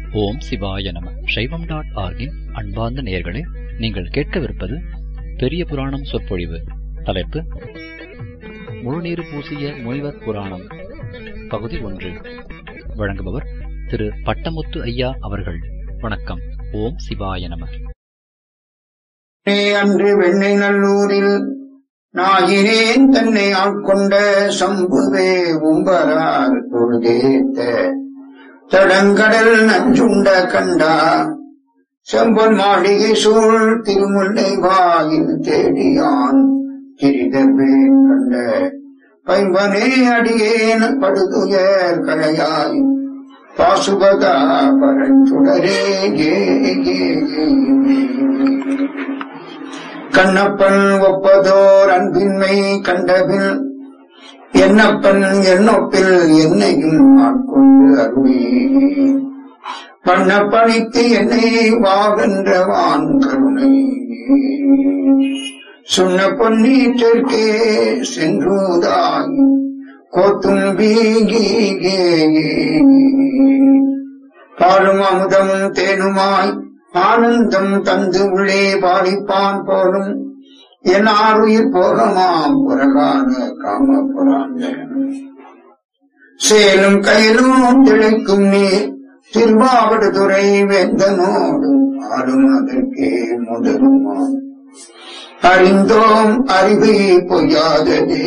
ஓம் சிவாய நம சைவம் டாட் ஆர்கின் அன்பார்ந்த நேயர்களே நீங்கள் கேட்கவிருப்பது பெரிய புராணம் சொற்பொழிவு தலைப்பு முழுநீர் பூசிய முனிவர் புராணம் பகுதி ஒன்று வழங்குபவர் திரு பட்டமுத்து ஐயா அவர்கள் வணக்கம் ஓம் சிவாய நம அன்று வெண்ணை நல்லூரில் நாயினேன் தன்னை ஆட்கொண்ட சம்புவே உம்பரார் பொழுதேத்த தடங்கடல் நஞ்சுண்ட கண்டா செம்பொன் மாளிகை சூழ் திருமுல்லை வாயில் தேடியான் திரிதவே கண்ட பைம்பனே அடியேன் படுதுயர் கலையாய் பாசுபதா பரஞ்சுடரே ஏ ஏ, ஏ. கண்ணப்பன் ஒப்பதோர் அன்பின்மை கண்டபின் என்னப்பன் என்னொப்பில் என்னையும் ஆட்கொண்டு அருளே பண்ணப்பணித்து என்னை வாவென்றவான் கருணை சொன்ன பொன்னீற்றிற்கே சென்றுதாய் கோத்தும் பீகி பாலும் அமுதமும் தேனுமாய் ஆனந்தம் தந்து உள்ளே பாலிப்பான் போலும் என் ஆறுயிர் போகமாம் புறகான காமபுராந்த சேலும் கையிலும் திளைக்கும் நீர் திருவாவடுதுறை வேந்தனோடு ஆடும் அதற்கே முதலுமாம் அறிந்தோம் அறிவை பொய்யாததே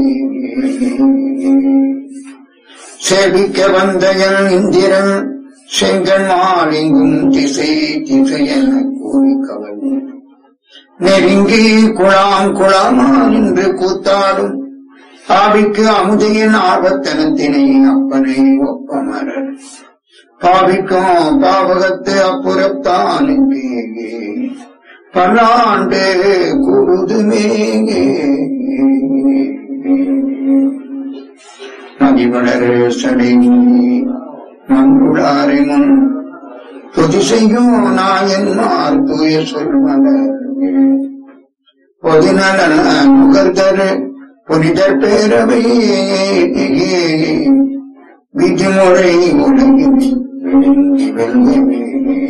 சேவிக்க வந்த என் இந்திரன் செங்கன் மாலிங்கும் திசை திசையென கூறி கவர்ந்து நெருங்கி குழாம் குழாமா என்று கூத்தாடும் ஆவிக்கு அமுதையின் ஆபத்தனத்தினை அப்பனை ஒப்பமரர் பாவிக்கும் பாவகத்து அப்புறத்தானுக்கு பல்லாண்டு கூடுதுமே மதிவளர் சடை மங்குளாரை முன் பொது செய்யும் நாயன்மார் தூய சொல்மலர் பொதுநல நுகர்தர் புனிதர் பேரவை விதிமுறை உலகில் விழுங்கி வெல்கவே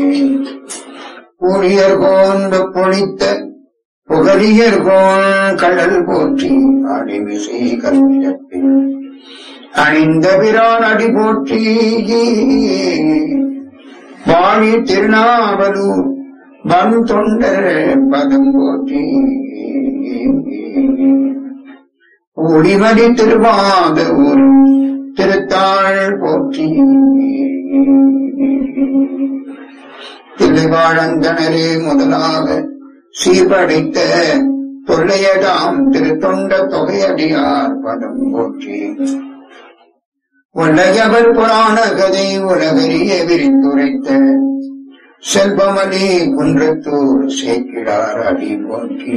ஊழியர் கோந்த பொழித்த புகழியர் கோன் கடல் போற்றி அடிமிசை கல்வியப்பில் அணிந்த பிரான் அடி போற்றி வாழி திருநாவலூர் வன் தொண்டர் பதம் போற்றி ஒளிமதி திருவாத ஊர் திருத்தாள் போற்றி திருவாழந்தனரே முதலாக சீர்படைத்த தொல்லையதாம் திருத்தொண்ட தொகையடியார் பதம் போற்றி உலகவர் புராண கதை உலகறிய விரித்துரைத்த செல்வமணி குன்றத்தூர் சேக்கிடார் அடி போற்றி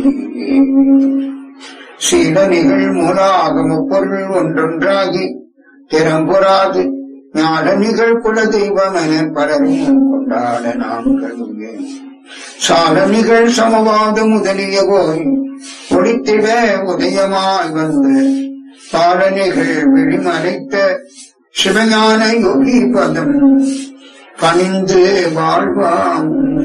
சீடனிகள் மூலாகம பொருள் ஒன்றொன்றாகி திறம்புறாது ஞானனிகள் குல தெய்வம் என பலரையும் கொண்டாட நாம் கருவேன் சாரணிகள் சமவாத முதலிய போய் ஒளித்திட உதயமாய் வந்து பாலனிகள் விழிமறைத்த சிவஞான யோகி பதம் பணிந்து வாழ்வாம்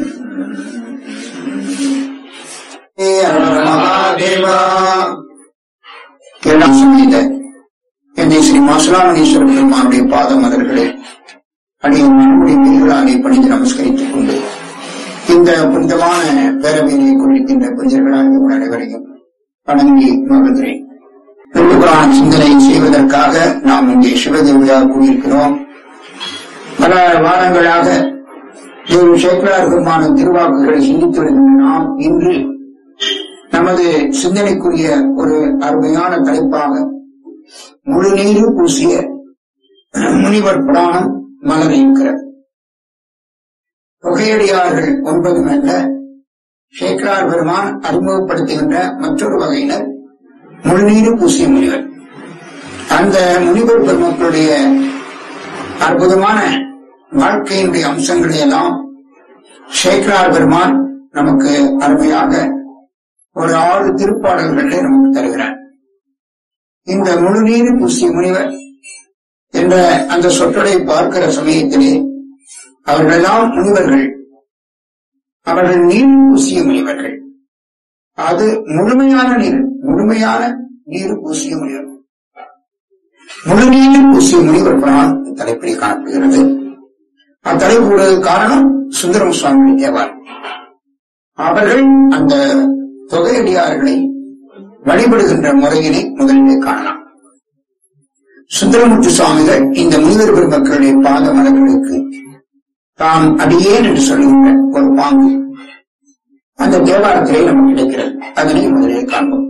ஏ மகாதேவா எல்லாம் சங்கீத என்னை ஸ்ரீ மாசுலாமணீஸ்வர பெருமானுடைய பாத மலர்களே அடியும் நம்முடைய பெயர்களாலே பணிந்து நமஸ்கரித்துக் கொண்டு இந்த புனிதமான பேரவையை குறிக்கின்ற புனிதர்களாகிய உங்கள் அனைவரையும் வணங்கி மகிழ்கிறேன் புராண சிந்தனை செய்வதற்காக நாம் இங்கே சிவதேவியா கூறியிருக்கிறோம் பல வாரங்களாக தேவி சேக்கலார் பெருமான திருவாக்குகளை சிந்தித்து வருகின்ற நாம் இன்று நமது சிந்தனைக்குரிய ஒரு அருமையான தலைப்பாக முழுநீரு பூசிய முனிவர் புராணம் மலர இருக்கிறது தொகையடியார்கள் ஒன்பதும் அல்ல சேக்கரார் பெருமான் அறிமுகப்படுத்துகின்ற மற்றொரு வகையினர் முழுநீரு பூசிய முனிவர் அந்த முனிவர் பெருமக்களுடைய அற்புதமான வாழ்க்கையினுடைய அம்சங்களை எல்லாம் சேக்கரார் பெருமான் நமக்கு அருமையாக ஒரு ஆறு திருப்பாடல்களை நமக்கு தருகிறார் இந்த முழுநீர் பூசிய முனிவர் என்ற அந்த சொற்றொடை பார்க்கிற சமயத்திலே அவர்களெல்லாம் முனிவர்கள் அவர்கள் நீர் பூசிய முனிவர்கள் அது முழுமையான நீர் முழுமையான நீர் பூசிய முனிவர் முழுநீர் பூசிய முனிவர் புராணம் தலைப்பில் காணப்படுகிறது அத்தலைப்புடைய காரணம் சுந்தரம் சுவாமி தேவார் அவர்கள் அந்த தொகையடியார்களை வழிபடுகின்ற முறையினை முதலிலே காணலாம் சுந்தரமூர்த்தி சுவாமிகள் இந்த முனிவர் பெருமக்களுடைய பாத மலர்களுக்கு தாம் அடியேன் என்று சொல்லுகின்ற ஒரு பாங்கு அந்த தேவாரத்திலே நமக்கு கிடைக்கிறது அதனை முதலிலே காண்போம்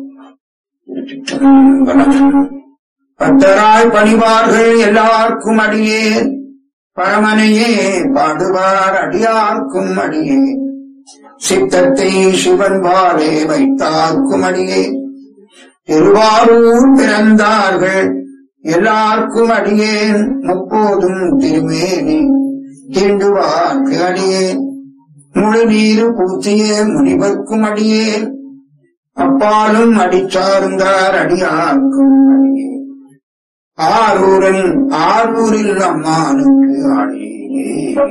பத்தராய் பணிவார்கள் எல்லாருக்கும் அடியேன் பரமனையே பாடுவார் அடியார்க்கும் அடியே சித்தத்தை சிவன் வாழே வைத்தார்க்கும் அடியே திருவாரூர் பிறந்தார்கள் எல்லாருக்கும் அடியேன் முப்போதும் திருமேனி தீண்டுவார்க்கு அடியேன் முழு நீரு பூத்திய முனிவர்க்கும் அடியேன் அப்பாலும் அடிச்சார்ந்தார் அடியார்க்கும் அடியேன் ஆரூரன் ஆரூரில் அம்மானுக்கு ஆடியே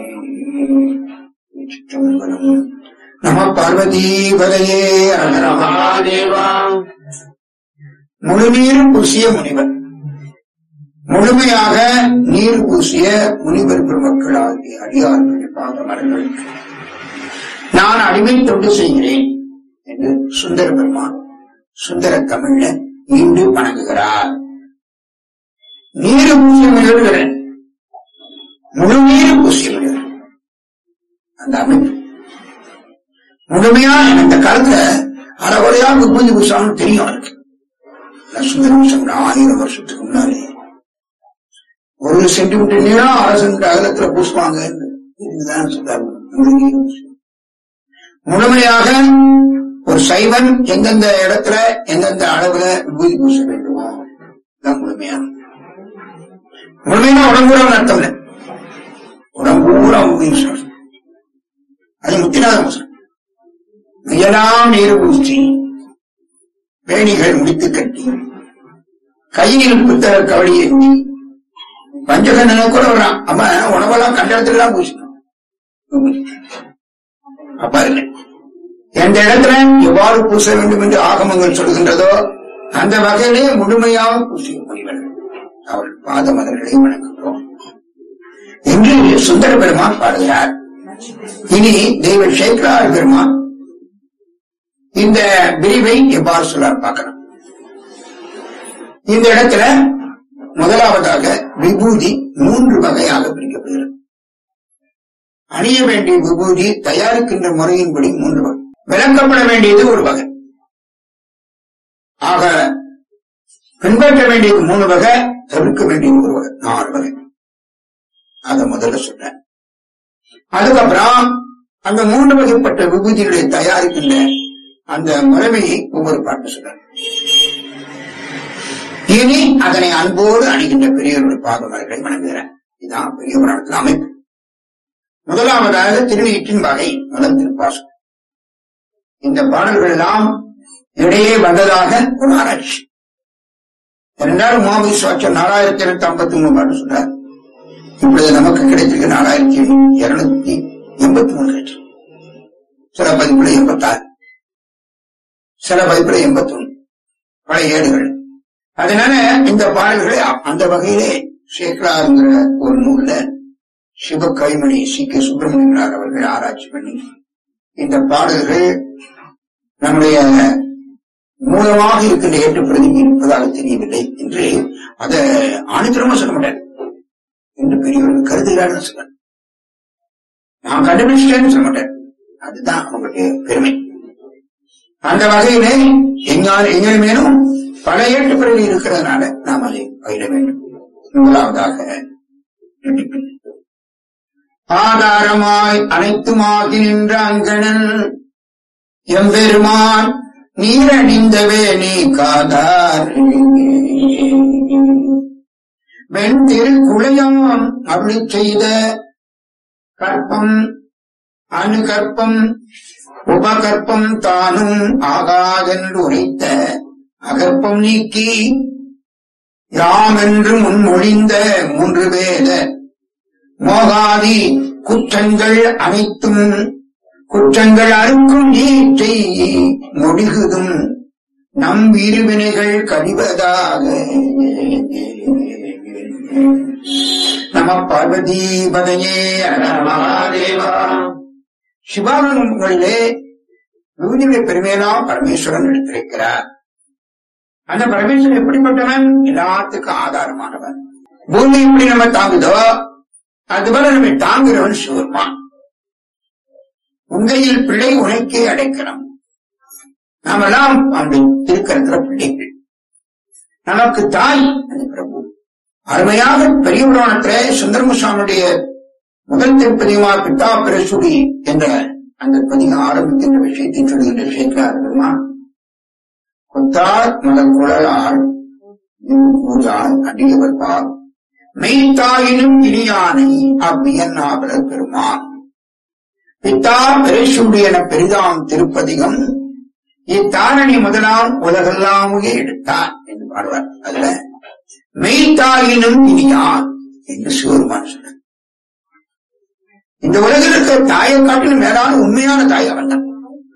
சிற்றம்பலம். நம பார்வதீபதையே மகாதேவா முழுநீர் பூசிய முனிவர் முழுமையாக நீர் பூசிய முனிவர் பெருமக்கள் ஆகிய அடியார்கள் பாதமரங்களுக்கு நான் அடிமை தொண்டு செய்கிறேன் என்று சுந்தர பெருமான் சுந்தர தமிழ்ல இன்று வணங்குகிறார் நீர் பூசிய முனிவர் முழு நீர் பூசிய முனிவர் அந்த அமைப்பு முழுமையா இந்த காலத்துல அறகுறையா விபூதி பூசான்னு தெரியும் அவருக்கு சுந்தரம் சொன்ன ஆயிரம் வருஷத்துக்கு முன்னாலே ஒரு சென்டிமீட்டர் நீளம் அரை சென்டிமீட்டர் அகலத்துல பூசுவாங்க இதுதான் சொல்றாங்க முழுநீர் பூசி. முழுமையாக ஒரு சைவன் எந்தெந்த இடத்துல எந்தெந்த அளவுல விபூதி பூச வேண்டுமோ தான் முழுமையா முழுமையா உடம்பூரம் அர்த்தம் இல்லை உடம்பூரா விபூதி பூசணும். அது முத்திராத பூசணும் மையெல்லாம் நீர் பூசி வேணிகள் முடித்து கட்டி கையில் புத்தக கவடி ஏந்தி பஞ்சகண்ணனை கூட வர்றான் அவன் உணவெல்லாம் கண்ட இடத்துல எல்லாம் பூசினான் அப்ப இல்லை எந்த இடத்துல எவ்வாறு பூச வேண்டும் என்று ஆகமங்கள் சொல்கின்றதோ அந்த வகையிலே முழுமையாக பூசிய முனிவர்கள் அவள் பாத மலர்களை வணங்குகிறோம் என்று சுந்தர பெருமான் பாடுகிறார் இனி தெய்வ சேக்கரார் பெருமான் இந்த விரிவை எவ்வாறு சொல்லார் பார்க்கலாம் இந்த இடத்துல முதலாவதாக விபூதி மூன்று வகையாக பிரிக்கப்படுகிறது அணிய வேண்டிய விபூதி தயாரிக்கின்ற முறையின்படி மூன்று வகை விளக்கப்பட வேண்டியது ஒரு வகை ஆக பின்பற்ற வேண்டியது மூணு வகை தவிர்க்க வேண்டியது ஒரு வகை நாலு வகை அத முதல்ல சொல்றேன் அதுக்கப்புறம் அந்த மூன்று வகைப்பட்ட விபூதிகளை தயாரிக்கின்ற அந்த முறைமையை ஒவ்வொரு பாட்டு சொல்றார் இனி அதனை அன்போடு அணுகின்ற பெரியவருடைய பாதமர்களை வணங்குகிறார் இதுதான் பெரிய புராணத்தின் அமைப்பு முதலாவதாக திருவீட்டின் வகை முதல் திருப்பாசம் இந்த பாடல்கள் எல்லாம் இடையே வந்ததாக ஒரு ஆராய்ச்சி இரண்டாவது முகமது சுவாச்சர் நாலாயிரத்தி இருநூத்தி ஐம்பத்தி மூணு பாட்டு சொல்றார் இப்பொழுது நமக்கு கிடைத்திருக்க நாலாயிரத்தி இருநூத்தி எண்பத்தி மூணு கிடைச்சு சில பதிப்புல எண்பத்தாறு சில பதிப்புல எண்பத்தி ஒண்ணு பழைய ஏடுகள் அதனால இந்த பாடல்களை அந்த வகையிலே சேக்கலாருங்கிற ஒரு நூல்ல சிவ கைமணி சி கே சுப்பிரமணியனார் அவர்கள் ஆராய்ச்சி பண்ணி இந்த பாடல்கள் நம்முடைய மூலமாக இருக்கின்ற ஏற்று பிரதிக்கு இருப்பதாக தெரியவில்லை என்று அதை ஆணித்தரமா சொல்ல மாட்டார் என்று பெரியவர்கள் கருதுகிறார்கள் சொல்ல நான் கண்டுபிடிச்சிட்டேன்னு சொல்ல மாட்டேன் அதுதான் அவங்களுடைய பெருமை அந்த வகையிலே எங்கால் எங்கள் மேலும் பல ஏட்டுப்பிறவி இருக்கிறதுனால நாம் அதை பயிர வேண்டும் முதலாவதாக ஆதாரமாய் அனைத்துமாகி நின்ற அங்கணன் எம்பெருமான் நீரணிந்தவே நீ காதார் வெண் திருக்குளையான் அருளி செய்த கற்பம் அணுகற்பம் உபகற்பம் தானும் ஆகாதென்று உரைத்த அகற்பம் நீக்கி யாம் என்று முன்மொழிந்த மூன்று வேத மோகாதி குற்றங்கள் அனைத்தும் குற்றங்கள் அறுக்கும் நீற்றை மொழிகுதும் நம் இருவினைகள் கழிவதாக நம பார்வதி பதையே மகாதேவா சிவானந்தங்களிலே விபூதியுடைய பெருமையெல்லாம் பரமேஸ்வரன் எடுத்திருக்கிறார் அந்த பரமேஸ்வரன் எப்படிப்பட்டவன் எல்லாத்துக்கும் ஆதாரமானவன் பூமி எப்படி நம்ம தாங்குதோ அதுபோல நம்மை தாங்குகிறவன் சிவருமான் உங்கையில் பிள்ளை உனக்கே அடைக்கணும் நாமெல்லாம் அந்த திருக்கரத்துல பிள்ளைகள் நமக்கு தாய் அந்த பிரபு அருமையாக பெரிய புராணத்திலே சுந்தரமுசாமியுடைய முதல் திருப்பதிமா பித்தா பிரசுடி என்ற அந்த பதிகம் ஆரம்பிக்கின்ற விஷயத்தை சொல்கின்ற விஷயத்தில் பெருமான் கொத்தார் மலர் குழலால் பூஜால் அடியவர் பால் மெய்த்தாயினும் இனியானை அவ்வியன்னாவலர் பெருமான் பித்தா பிரசுடி என பெரிதாம் திருப்பதிகம் இத்தாரணி முதலாம் உலகெல்லாமுகே எடுத்தார் என்று பாடுவார் அதுல மெய்த்தாயினும் இனியான் என்று சிவருமான் சொல்றார் இந்த உலகில் இருக்கிற தாயை காட்டிலும் மேலான உண்மையான தாய் அவன் தான்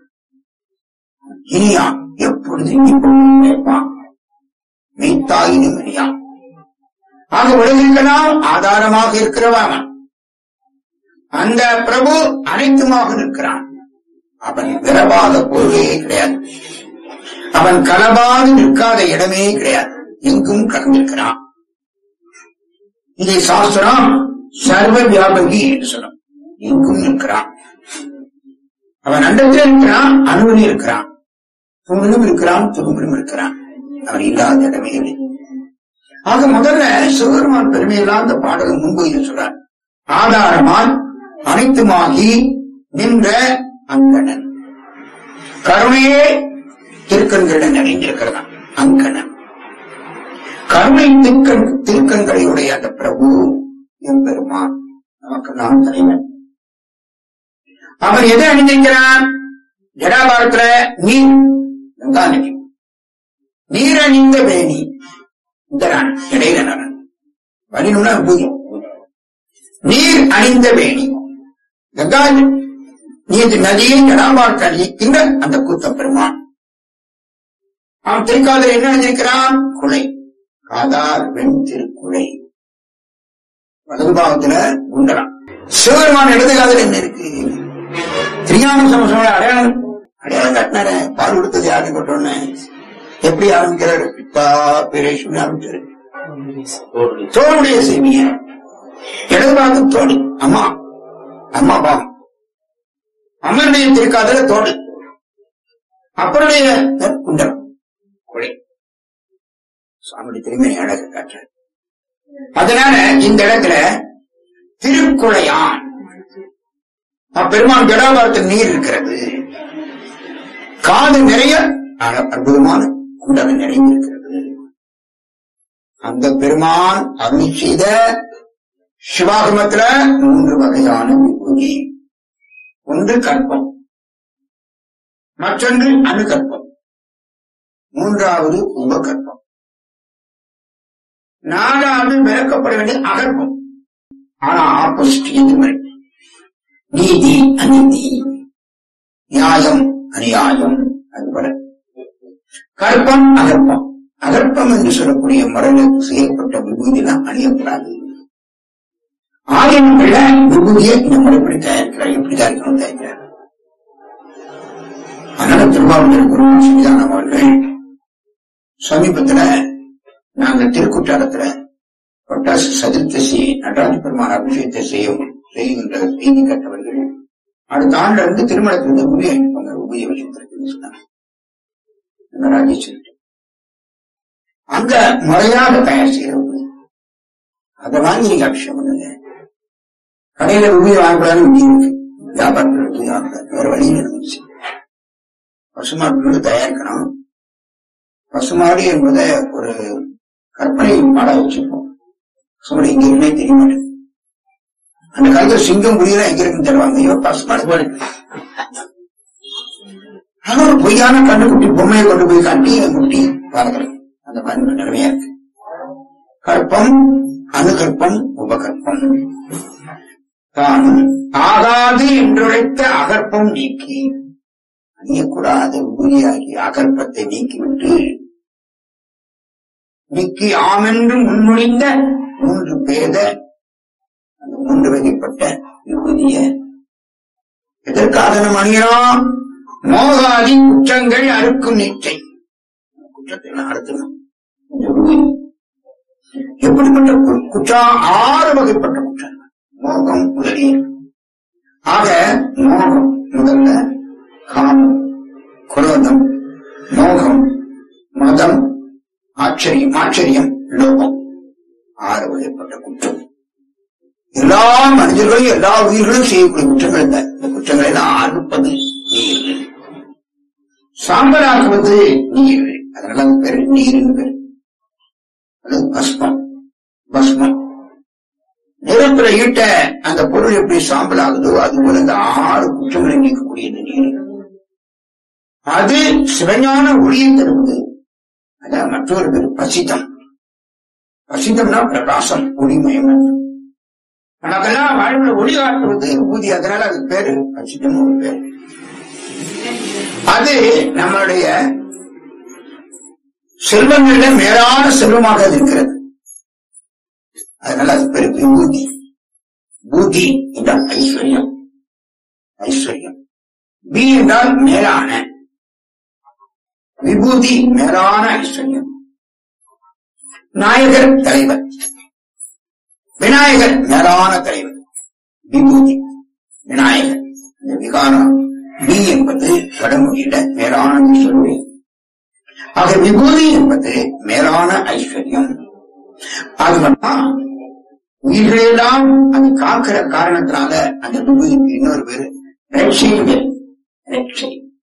இனியான் எப்பொழுது எப்பொழுதும் கேட்பான் மெய்த்தாயினும் இனியான் ஆக உலகிற்கெல்லாம் ஆதாரமாக இருக்கிறவன் அவன் அந்த பிரபு அனைத்துமாக நிற்கிறான் அவன் விரவாத பொருளே கிடையாது அவன் கலபாது நிற்காத இடமே கிடையாது எங்கும் கலந்திருக்கிறான் இதை சாஸ்திரம் சர்வ வியாபகி என்று சொல்லும் எங்கும் இருக்கிறான் அவன் அண்டத்தில் இருக்கிறான் அணுவிலும் இருக்கிறான் தூணிலும் இருக்கிறான் துரும்பிலும் இருக்கிறான் அவன் இல்லாத இடமே இல்லை ஆக முதல்ல சிவபெருமான் பெருமையெல்லாம் அந்த பாடல் முன்பு சொல்றார் ஆதாரமால் அனைத்துமாகி நின்ற அங்கணன் கருணையே திருக்கண்களுடன் நிறைந்திருக்கிறதான் அங்கணன் கருணை திருக்கண் திருக்கண்களையுடைய அந்த பிரபு எம்பெருமான் நமக்கு நாம் தலைவன் அவன் எதை அணிந்திருக்கிறான் ஜடாபாரத்துல நீர் கங்கா நதி நீர் அணிந்த வேணி இந்தரான் இடையில நரன் வரினுனா பூமி நீர் அணிந்த வேணி கங்கா நீர் நதியை ஜடாபாரத்தை அணிக்கின்ற அந்த கூத்த பெருமான் அவன் திருக்காதல் என்ன அணிந்திருக்கிறான் குலை காதார் வெண் திருக்குலை வலது பாகத்துல குண்டலாம் சிவபெருமான் இடது காதல் என்ன இருக்கு திரியான சமசமோட அடையாளம் அடையாளம் காட்டினார பால் கொடுத்தது யாரும் கொட்டோன்னு எப்படி ஆரம்பிக்கிறாரு பித்தா பிரேஷன் ஆரம்பிச்சாரு தோளுடைய சேமிய இடது பாகம் தோடு அம்மா அம்மா பாகம் அம்மனுடைய திருக்காதல தோடு அப்பனுடைய குண்டலம் குழை சுவாமியுடைய திருமணி அழகு காட்டுறாரு அதனால இந்த இடத்துல திருக்குளையான் அப்பெருமான் ஜடாபாரத்தில் நீர் இருக்கிறது காது நிறைய அழ- அற்புதமான குண்டலம் நிறைந்திருக்கிறது அந்த பெருமான் அருள் செய்த சிவாகமத்துல மூன்று வகையான விபூதி ஒன்று கற்பம் மற்றொன்று அணுகற்பம் மூன்றாவது உபகற்பம் நாலாவது விளக்கப்பட வேண்டிய அகற்பம் ஆனா ஆப்போசிட் எதிர்மறை நீதி அநீதி நியாயம் அநியாயம் அதுபோல கற்பம் அகற்பம் அகற்பம் என்று சொல்லக்கூடிய முறையில் செய்யப்பட்ட விபூதிலாம் அணியக்கூடாது ஆயிரம் விட விபூதியை இந்த முறைப்படி தயாரிக்கிறார் எப்படி தயாரிக்கணும் தயாரிக்கிறார் அதனால திருவாவூர் குரு சன்னிதானம் அவர்கள் சமீபத்துல நாங்க திருக்குற்றாலத்துல பொட்டாசு சதுர்த்தசி நடராஜ பெருமான் அபிஷேகத்தை செய்யும் செய்கின்ற செய்தி கட்டவர்கள் அடுத்த ஆண்டுல இருந்து திருமணத்திலிருந்து உபய அளிப்பாங்க உபய வலியுறுத்திருக்குன்னு சொன்னாங்க இந்த ராஜேஸ்வரி அங்க முறையாக தயார் செய்யற உபயம் அதை வாங்கி நீங்க அபிஷேகம் பண்ணுங்க கடையில உபயம் வாங்கக்கூடாதுன்னு விதி இருக்கு வியாபாரத்தில் உபயம் வாங்கக்கூடாது வேற வழியில் இருந்துச்சு பசுமாட்டு தயாரிக்கணும் பசுமாடு என்பதை ஒரு கற்பனை மாடா வச்சிருப்போம் சும்மா இங்க இருந்தே தெரிய மாட்டேங்குது அந்த காலத்துல சிங்கம் புரியல எங்க இருக்குன்னு தருவாங்க ஐயோ பசுமாடு போல இருக்கு. ஆனா ஒரு பொய்யான கண்ணுக்குட்டி பொம்மையை கொண்டு போய் காட்டி என் குட்டி பார்க்கிறேன் அந்த மாதிரி ஒரு நிலைமையா இருக்கு கற்பம் அணுகற்பம் உபகற்பம் தானும் ஆகாது என்றுழைத்த அகற்பம் நீக்கி அணியக்கூடாத உறுதியாகி அகற்பத்தை நீக்கிவிட்டு நீக்கி ஆமென்று முன்மொழிந்த மூன்று பேத அந்த மூன்று வகைப்பட்ட விபூதிய எதற்காக நம்ம அணிகிறோம் மோகாதி குற்றங்கள் அறுக்கும் நீச்சை குற்றத்தை எல்லாம் அறுத்தணும் இந்த விபூதி. எப்படிப்பட்ட கு- குற்றம் ஆறு வகைப்பட்ட குற்றங்கள் மோகம் முதலிய ஆக மோகம் முதல்ல காமம் குரோதம் மோகம் மதம் ஆச்சரியம் ஆச்சரியம் லோகம் ஆறு வகைப்பட்ட குற்றம் எல்லா மனிதர்களும் எல்லா உயிர்களும் செய்யக்கூடிய குற்றங்கள் இந்த இந்த குற்றங்களை எல்லாம் அறுப்பது நீர் சாம்பலாக்குவது நீர் அதனால அது பேரு நீர்னு பேரு அது பஸ்மம் பஸ்மம் நெருப்புல ஈட்ட அந்த பொருள் எப்படி சாம்பல் ஆகுதோ அது போல இந்த ஆறு குற்றங்களை நீக்கக்கூடியது நீர் அது சிவஞான ஒளியை தருவது அதான் மற்றொரு பேர் பசிதம் பசிதம்னா பிரகாசம் ஒளிமயம் நமக்கெல்லாம் வாழ்வுல ஒளி காட்டுவது ஊதி அதனால அது பேரு பசிதம் ஒரு பேரு அது நம்மளுடைய செல்வங்கள்ல மேலான செல்வமாக அது இருக்கிறது அதனால அது பேரு விபூதி பூதி என்றால் ஐஸ்வர்யம் ஐஸ்வர்யம் பி என்றால் மேலான விபூதி மேலான ஐஸ்வர்யம் நாயகர் தலைவர் விநாயகர் மேலான தலைவர் விபூதி விநாயகர் இந்த விகாரம் பி என்பது வடமொழியில மேலான ஐஸ்வர்யம் ஆக விபூதி என்பது மேலான ஐஸ்வர்யம் அது மட்டும் உயிர்களெல்லாம் அது காக்கிற காரணத்தினால அந்த விபூதிக்கு இன்னொரு பேரு ரட்சிங்க ரட்சை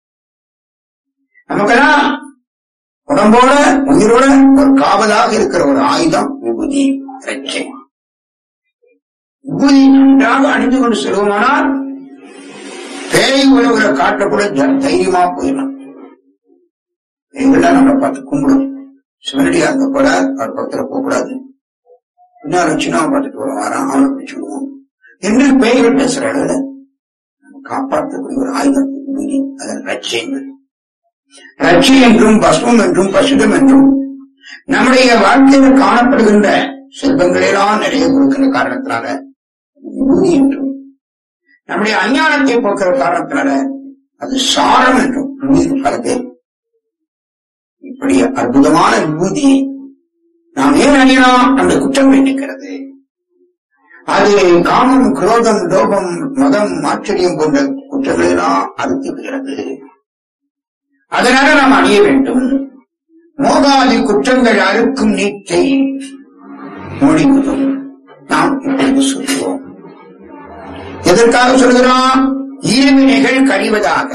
நமக்கெல்லாம் உடம்போட உயிரோட ஒரு காவலாக இருக்கிற ஒரு ஆயுதம் விபூதி ரட்சை விபூதி நன்றாக அணிந்து கொண்டு செல்வோமானால் பேய் உலகிற காட்டக்கூட ஜ- தைரியமா போயிடலாம் பேய்கள்லாம் நம்மளை பார்த்து கும்பிடும் சிவனடியா இருக்க கூட அவர் பக்கத்துல போகக்கூடாது பின்னால சின்னாவை பார்த்துட்டு வர வரான் அவனை பிடிச்சுடுவோம் என்று பேய்கள் பேசுற அளவுல நம்ம காப்பாற்றக்கூடிய ஒரு ஆயுதம் விபூதி அதன் ரட்சைங்கள் ரட்சி என்றும் பஸ்மம் என்றும் பசுதம் என்றும் நம்முடைய வாழ்க்கையில் காணப்படுகின்ற செல்வங்களெல்லாம் நிறைய கொடுக்கின்ற காரணத்தினால விபூதி என்றும் நம்முடைய அஞ்ஞானத்தை போக்குற காரணத்தினால அது சாரம் என்றும் உயிர் பல பேர் இப்படி அற்புதமான விபூதி நாம் ஏன் அணியலாம் அந்த குற்றங்களை நிற்கிறது அது காமம் குரோதம் லோகம் மதம் ஆச்சரியம் போன்ற குற்றங்களை எல்லாம் அறுத்து விடுகிறது அதனால நாம் அணிய வேண்டும் மோகாதி குற்றங்கள் அறுக்கும் நீட்டை மொழிவதும் நாம் இப்பொழுது சொல்கிறோம் எதற்காக சொல்கிறோம் ஈவினைகள் கழிவதாக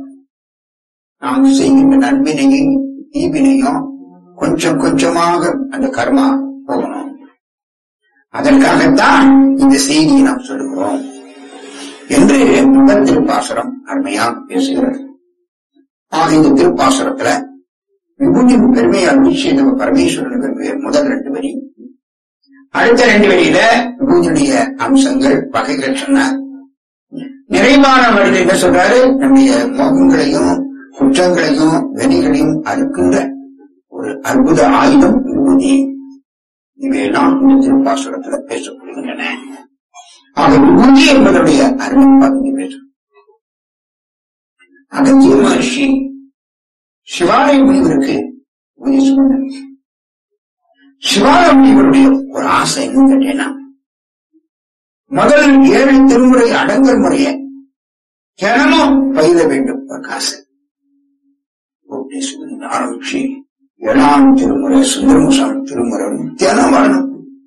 நாம் செய்கின்ற நன்பினையும் தீவினையும் கொஞ்சம் கொஞ்சமாக அந்த கர்மா போகணும் அதற்காகத்தான் இந்த செய்தியை நாம் சொல்லுகிறோம் என்று முதல் திருப்பாசுரம் அருமையாக பேசுகிறது ஆக இந்த திருப்பாசுரத்துல விபூதியின் பெருமையை அருள் செய்த பரமேஸ்வரன் பெருமையை முதல் ரெண்டு வரி அடுத்த ரெண்டு வரியில விபூதியுடைய அம்சங்கள் வகைகள் சொன்னார் நிறைவான வழியில் என்ன சொல்றாரு நம்முடைய மோகங்களையும் குற்றங்களையும் வெறிகளையும் அறுக்கின்ற ஒரு அற்புத ஆயுதம் விபூதி இவையெல்லாம் இந்த திருப்பாசுரத்துல பேசப்படுகின்றன ஆக விபூதி என்பதனுடைய அருமை பகுதி பேசும் அகத்திய மகர்ஷி சிவாலய முனிவருக்கு உபதேசம் பண்ணார். சிவாலய முனிவருடைய ஒரு ஆசை என்ன கேட்டேன்னா முதல் ஏழு திருமுறை அடங்கல் முறையை தினமும் பயிர வேண்டும் ஒரு ஆசை உபதேசம் ஆரம்பிச்சு ஏழாம் திருமுறை சுந்தரமுசாமி திருமுறை தினம் வரணும்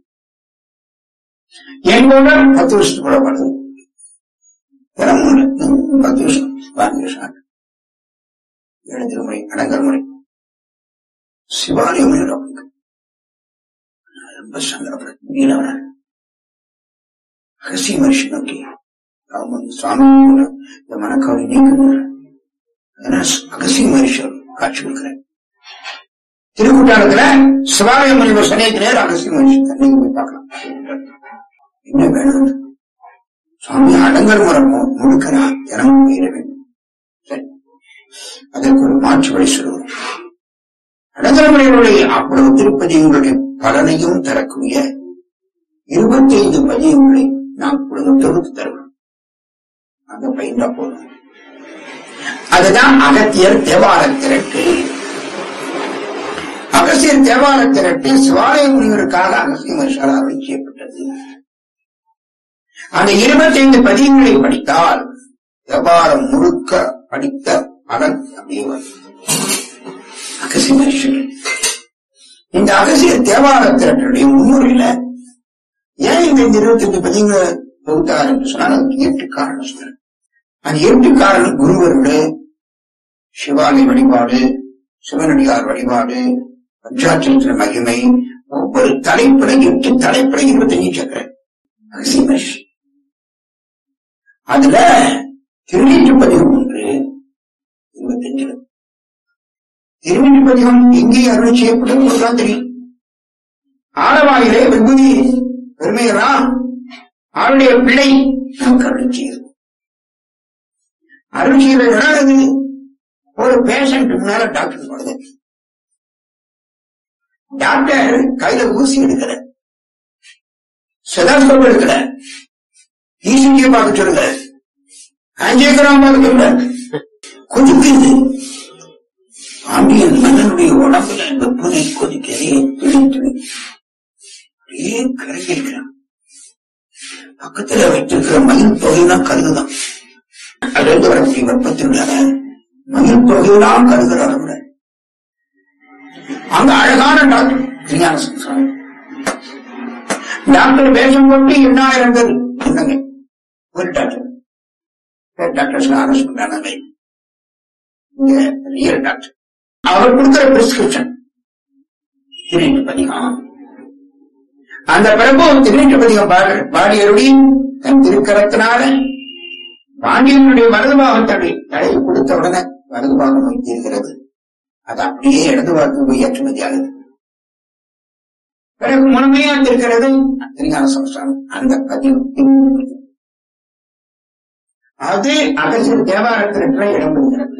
எங்களோட பத்து வருஷத்துக்கு கூட வருது தினமும் இல்ல, இன்னும் பத்து வருஷம் பதினஞ்சு வருஷம் ஆகுது. ஏழு திருமுறை அடங்கல் முறை சிவாலயம் அப்படின்னு ரொம்ப சங்கடப்படுது நீலவன அகசிய மனுஷன் நோக்கி அவங்க சுவாமி கூட இந்த மனக்கவலை நீக்கணும் அதனால அகசிய மனுஷர் காட்சி கொடுக்கிறேன் திருக்குற்றாலத்துல சிவாலய முனிவர் சமயத்து நேரம் அகசிய மனுஷன் நீங்க போய் பார்க்கலாம் என்ன வேணும் சுவாமி அடங்கல் முறம் முழுக்கிறான் தினமும் பயிர வேண்டும் சரி அதற்கு ஒரு மாற்று வழி சொல்லுவோம் அடங்கல் முறைகளுடைய அவ்வளவு திருப்பதிகளுடைய பலனையும் தரக்கூடிய இருபத்தி ஐந்து பதியங்களை நாம் இப்பொழுது தொகுத்து தருவோம் அங்க பயின்றா போதும் அதுதான் அகத்தியர் தேவார திரட்டு அகசியர் தேவார திரட்டு சிவாலய முனிவருக்காக அகசிய மனுஷரால் செய்யப்பட்டது அந்த இருபத்தைந்து பதியங்களை படித்தால் தேவாரம் முழுக்க படித்த பலன் அப்படியே வரும் அகசிய மனுஷன் இந்த அகசிய தேவார திரட்டுடைய முன்னுரையில ஏன் இந்த இருபத்தஞ்சு பதியங்களை தொகுத்தார் என்று சொன்னால் அதுக்கு எட்டு காரணம் சொன்னார் அது எட்டு காரணம் குருவருடு சிவாலய வழிபாடு சிவனடியார் வழிபாடு பஞ்சாட்சத்திர மகிமை ஒவ்வொரு தலைப்புல எட்டு தலைப்புல இருபத்தஞ்சு சக்கர அகசியமஷ் அதுல திருநீற்று பதிகம் ஒன்று இருபத்தஞ்சு திருநீற்று பதிகம் எங்கே அருள் செய்யப்பட்டது தான் தெரியும் ஆலவாயிலே விபூதி பெருமையரா அவருடைய பிள்ளை நமக்கு அருள் செய்யுது அருள் செய்யற இடம் இது ஒரு பேஷண்ட் முன்னால டாக்டர் போடுது டாக்டர் கையில ஊசி எடுக்கல செதாஸ்கோப் எடுக்கல ஈசிஜியை பார்க்க சொல்லுங்க ஆஞ்சியோகிராம் பார்க்க சொல்லுங்க கொதிக்குது பாண்டியன் மன்னனுடைய உடம்புல வெப்பனை கொதிக்கிறதே துளி துளி அப்படியே கரங்கிருக்கிறான் பக்கத்துல வைத்திருக்கிற மயில் தொகைனா கருதுதான் அதிலிருந்து வரக்கூடிய வெப்பத்தினுடைய மயில் தொகையெல்லாம் கருதுறாரு கூட அங்க அழகான டாக்டர் விஞ்ஞான சுவாமி டாக்டர் வேஷம் போட்டு எண்ணாயிரம் பேர் சொன்னாங்க ஒரு டாக்டர் பேர் டாக்டர் ஆர்எஸ் பண்றாங்க இங்க ரியல் டாக்டர் அவர் கொடுக்கிற பிரிஸ்கிரிப்ஷன் திருநீட்டு பதிகம் அந்த பிரபு திருநீட்டு பதிகம் பாடு- பாடியருடைய தன் திருக்கரத்தினால பாண்டியனுடைய வலது பாகத்தடி தலையை கொடுத்த உடனே வலது பாகம் வைத்திருக்கிறது அது அப்படியே இடது பாகத்துக்கு போய் ஏற்றுமதி ஆகுது பிறகு முழுமையா இருக்கிறது திருஞான சம்ஸ்தானம் அந்த பதிவு அது அகசிய தேவாரத்திற்கு இடம்பெறுகிறது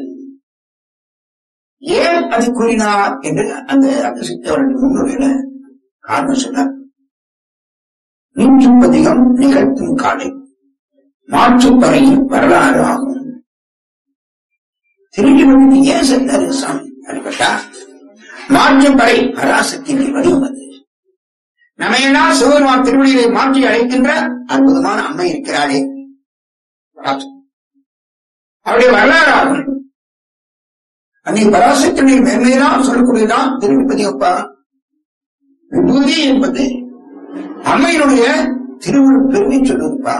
ஏன் அது கூறினார் என்று அந்த அகசித்தவருடைய முன்னுரையில காரணம் சொன்னார் நூற்றுப் பதிகம் நிகழ்த்தும் காலை மாற்றுப்பறையின் வரலாறு ஆகும் திருச்சி ஏன் சென்றாரு சாமி அப்படிப்பட்டா மாற்றுப்பறை பராசக்திக்கு வடிவம் அது நம்மையெல்லாம் சிவபெருமான் திருவடியை மாற்றி அழைக்கின்ற அற்புதமான அம்மை இருக்கிறாளே பராசக்தி. அவருடைய வரலாறு ஆகும் அன்னை பராசக்தியுடைய மேன்மையெல்லாம் சொல்லக்கூடியதான் திருப்பதி அப்பா விபூதி என்பது அம்மையினுடைய திருவுள் பெருமை சொல்லுதுப்பா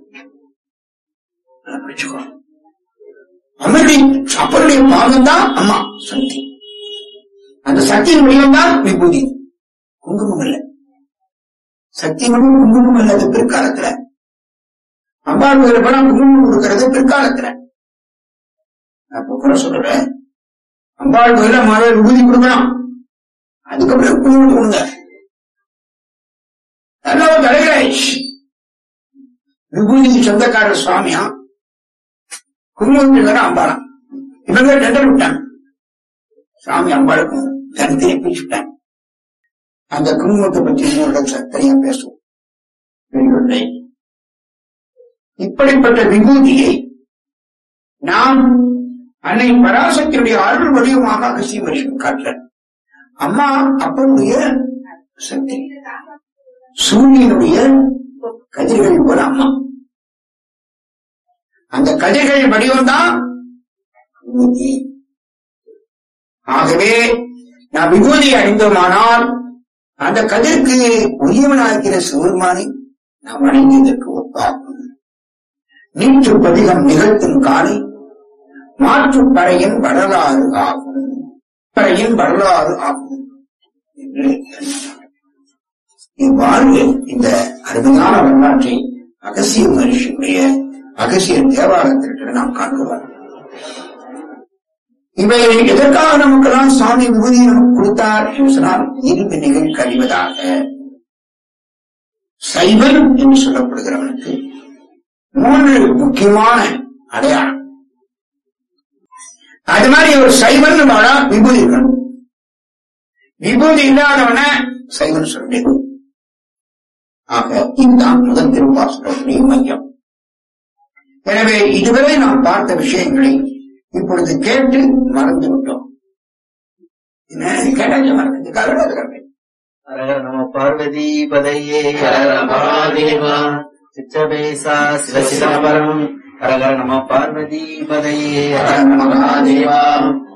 அதை புரிஞ்சுக்கோ. அம்மையுடைய அப்பனுடைய பாகம் தான் அம்மா சக்தி அந்த சக்தியின் வடிவம் தான் விபூதி குங்குமம் இல்ல சக்தி வடிவம் குங்குமம் இல்ல அது பிற்காலத்துல அம்பாள் கோயில போனா குங்குமம் கொடுக்கறது பிற்காலத்துல நான் இப்ப கூட சொல்றேன் அம்பாள் கோயில முதல்ல விபூதி கொடுக்கணும் அதுக்கப்புறம் குங்குமம் கொடுங்க நல்ல ஒரு தலைகராயிடுச்சு விபூதிக்கு சொந்தக்காரர் சுவாமியா குங்குமத்துக்கு வேற அம்பாளாம் இவங்க டெண்டர் விட்டாங்க சாமி அம்பாளுக்கும் தனித்தனியை பிரிச்சுட்டாங்க அந்த குங்குமத்தை பற்றி இன்னொரு தனியா பேசுவோம் பெரியவர்களே, இப்படிப்பட்ட விபூதியை நாம் அன்னை பராசக்தியுடைய அருள் வடிவமாக அகசிய மனுஷன் காட்டுற அம்மா அப்பனுடைய சக்தி சூரியனுடைய கதிர்கள் போல அம்மா அந்த கதிர்கள் வடிவம்தான் விபூதி ஆகவே நாம் விபூதி அணிந்தோமானால் அந்த கதிருக்கு உரியவனாகிற சிவருமானை நாம் அணிந்ததற்கு ஒப்பாகும் நீற்று பதிகம் நிகழ்த்தும் காலை மாற்றுப் பறையின் வரலாறு ஆகும் பறையின் வரலாறு ஆகும் என்று இவ்வாறு இந்த அருமையான வரலாற்றை அகசிய மனுஷனுடைய அகசிய தேவாலயத்திற்கு நாம் காண்கிறோம் இவை எதற்காக நமக்கெல்லாம் சுவாமி விபூதி நமக்கு கொடுத்தார் என்று சொன்னால் இருவினைகள் கழிவதாக சைவன் என்று சொல்லப்படுகிறவனுக்கு மூன்று முக்கியமான அடையாளம் அது மாதிரி ஒரு சைவன் வாழா விபூதி இருக்கணும் விபூதி இல்லாதவன சைவன் சொல்ல முடியாது ஆக இதுதான் முதல் திருவாசகத்துடைய மையம் எனவே இதுவரை நாம் பார்த்த விஷயங்களை இப்பொழுது கேட்டு மறந்து விட்டோம் என்ன கேட்டாச்சு மறந்து கவலை ஹரஹர நம பார்வதி பதையே ஹர மகாதேவா சிச்சபேசா சிவசிதாபரம் ஹரஹர நம பார்வதி பதையே ஹர மகாதேவா